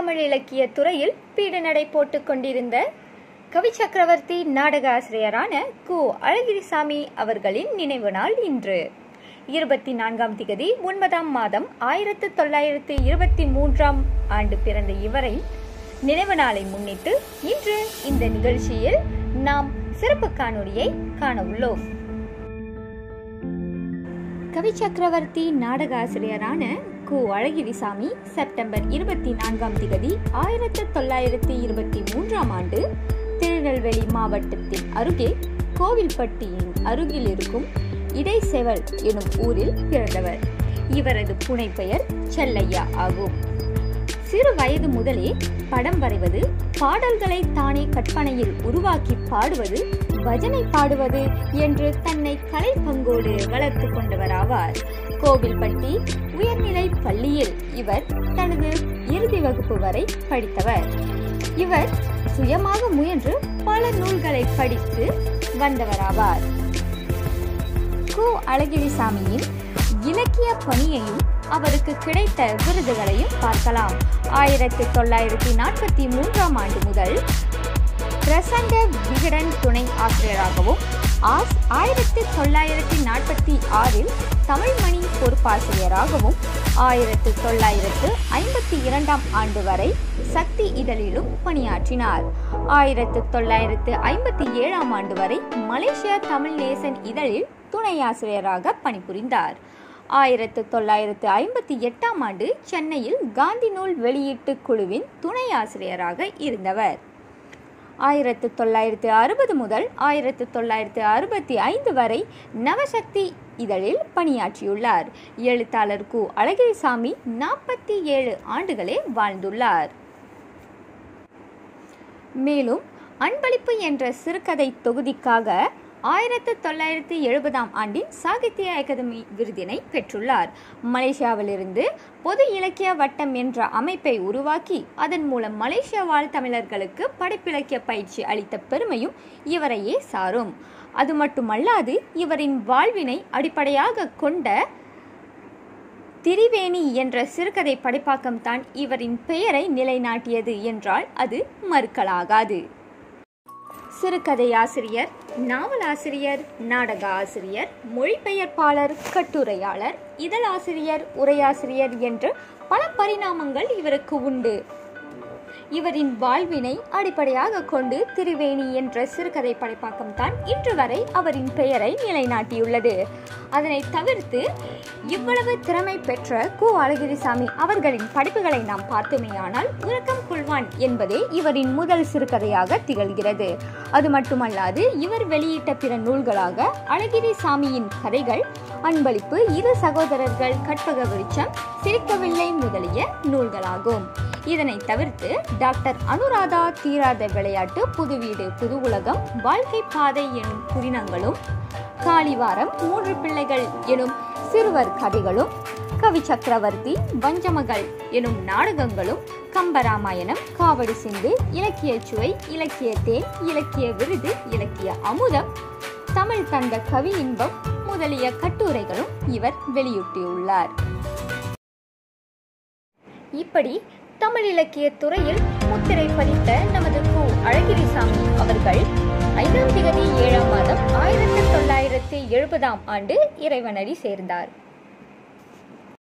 தமிழ் இலக்கிய துறையில் பீடுநடை போட்டுக் கொண்டிருந்த கவி சக்கரவர்த்தி நாடக ஆசிரியரான கு அழகிரிசாமி அவர்களின் நினைவு நாள் இன்று இருபத்தி நான்காம் திகதி ஒன்பதாம் மாதம் ஆயிரத்து தொள்ளாயிரத்து இருபத்தி மூன்றாம் ஆண்டு பிறந்த இவரை நினைவு நாளை முன்னிட்டு இன்று இந்த நிகழ்ச்சியில் நாம் சிறப்பு காணொளியை காண உள்ளோம் கவி சக்கரவர்த்தி நாடக ஆசிரியரான கு அழகிரிசாமி செப்டம்பர் இருபத்தி நான்காம் திகதி ஆயிரத்தி தொள்ளாயிரத்தி இருபத்தி மூன்றாம் ஆண்டு திருநெல்வேலி மாவட்டத்தின் அருகே கோவில்பட்டியின் அருகில் இருக்கும் இடைசெவல் எனும் ஊரில் பிறந்தவர் இவரது புனைப்பெயர் செல்லையா ஆகும் சிறு வயது முதலே படம் வரைவது பாடல்களை தானே கற்பனையில் உருவாக்கி பாடுவது பஜனை பாடுவது என்று தன்னை கலை பங்கோடு வளர்த்து கொண்டவராவார் கோவில்பட்டி உயர்நிலை பள்ளியில் இவர் தனது இறுதி வகுப்பு வரை படித்தவர் இவர் சுயமாக முயன்று பல நூல்களை படித்து வந்தவராவார் கு அழகிரிசாமியின் இலக்கிய பணியையும் அவருக்கு கிடைத்த விருதுகளையும் பார்க்கலாம் ஆயிரத்தி தொள்ளாயிரத்தி நாற்பத்தி மூன்றாம் ஆண்டு முதல் பிரசண்ட விகடன் துணை ஆசிரியராகவும் ஆஸ் ஆயிரத்தி தொள்ளாயிரத்தி நாற்பத்தி ஆறில் தமிழ்மணி பொறுப்பாசிரியராகவும் ஆயிரத்தி தொள்ளாயிரத்து ஐம்பத்தி இரண்டாம் ஆண்டு வரை சக்தி இதழிலும் பணியாற்றினார் ஆயிரத்து தொள்ளாயிரத்து ஐம்பத்தி ஏழாம் ஆண்டு வரை மலேசியா தமிழ் நேசன் இதழில் துணை ஆசிரியராக பணிபுரிந்தார் ஆயிரத்து தொள்ளாயிரத்து ஐம்பத்தி எட்டாம் ஆண்டு சென்னையில் காந்தி நூல் வெளியீட்டு குழுவின் துணை ஆசிரியராக இருந்தவர் ஆயிரத்து தொள்ளாயிரத்து அறுபது முதல் ஆயிரத்து தொள்ளாயிரத்து அறுபத்தி ஐந்து வரை நவசக்தி இதழில் பணியாற்றியுள்ளார் எழுத்தாளர் கு அழகிரிசாமி நாற்பத்தி ஏழு ஆண்டுகளே வாழ்ந்துள்ளார் மேலும் அன்பளிப்பு என்ற சிறுகதை தொகுதிக்காக ஆயிரத்து தொள்ளாயிரத்தி எழுபதாம் ஆண்டின் சாகித்ய அகாதமி விருதினை பெற்றுள்ளார் மலேசியாவிலிருந்து பொது இலக்கிய வட்டம் என்ற அமைப்பை உருவாக்கி அதன் மூலம் மலேசிய வாழ் தமிழர்களுக்கு படைப்பிலக்கிய பயிற்சி அளித்த பெருமையும் இவரையே சாரும் அது மட்டுமல்லாது இவரின் வாழ்வினை அடிப்படையாக கொண்ட திரிவேணி என்ற சிறுகதை படைப்பாக்கம் தான் இவரின் பெயரை நிலைநாட்டியது என்றால் அது மறுக்கலாகாது சிறுகதை ஆசிரியர் நாவலாசிரியர் நாடக ஆசிரியர் மொழிபெயர்ப்பாளர் கட்டுரையாளர் இதழாசிரியர் உரையாசிரியர் என்று பல பரிணாமங்கள் இவருக்கு உண்டு இவரின் வாழ்வினை அடிப்படையாக கொண்டு திருவேணி என்ற சிறுகதை படைப்பாக்கம் தான் இன்று வரை அவரின் பெயரை நிலைநாட்டியுள்ளது அதனை தவிர்த்து இவ்வளவு திறமை பெற்ற கு அழகிரிசாமி அவர்களின் படைப்புகளை நாம் பார்த்தோமேயானால் உறக்கம் கொள்வான் என்பதே இவரின் முதல் சிறுகதையாக திகழ்கிறது அது மட்டுமல்லாது இவர் வெளியிட்ட பிற நூல்களாக அழகிரிசாமியின் கதைகள் அன்பளிப்பு இரு சகோதரர்கள் கற்பக விருட்சம் சிரிக்கவில்லை முதலிய நூல்களாகும் இதனை தவிர்த்து டாக்டர் அனுராதா தீராத விளையாட்டு புது வீடு புது உலகம் வாழ்க்கை பாதை எனும் புதினங்களும் காளிவாரம் மூன்று பிள்ளைகள் எனும் சிறுவர் கதைகளும் கவி சக்கரவர்த்தி வஞ்சமகள் எனும் நாடகங்களும் கம்பராமாயணம் காவடி சிந்து இலக்கிய சுவை இலக்கிய தேன் இலக்கிய விருது இலக்கிய அமுதம் தமிழ் தந்த கவி இன்பம் முதலிய கட்டுரைகளும் இவர் வெளியிட்டுள்ளார் இப்படி தமிழ் இலக்கிய துறையில் முத்திரை பதித்த நமது கு அழகிரிசாமி அவர்கள் ஐந்தாம் திகதி ஏழாம் மாதம் ஆயிரத்தி தொள்ளாயிரத்தி எழுபதாம் ஆண்டு இறைவனடி சேர்ந்தார்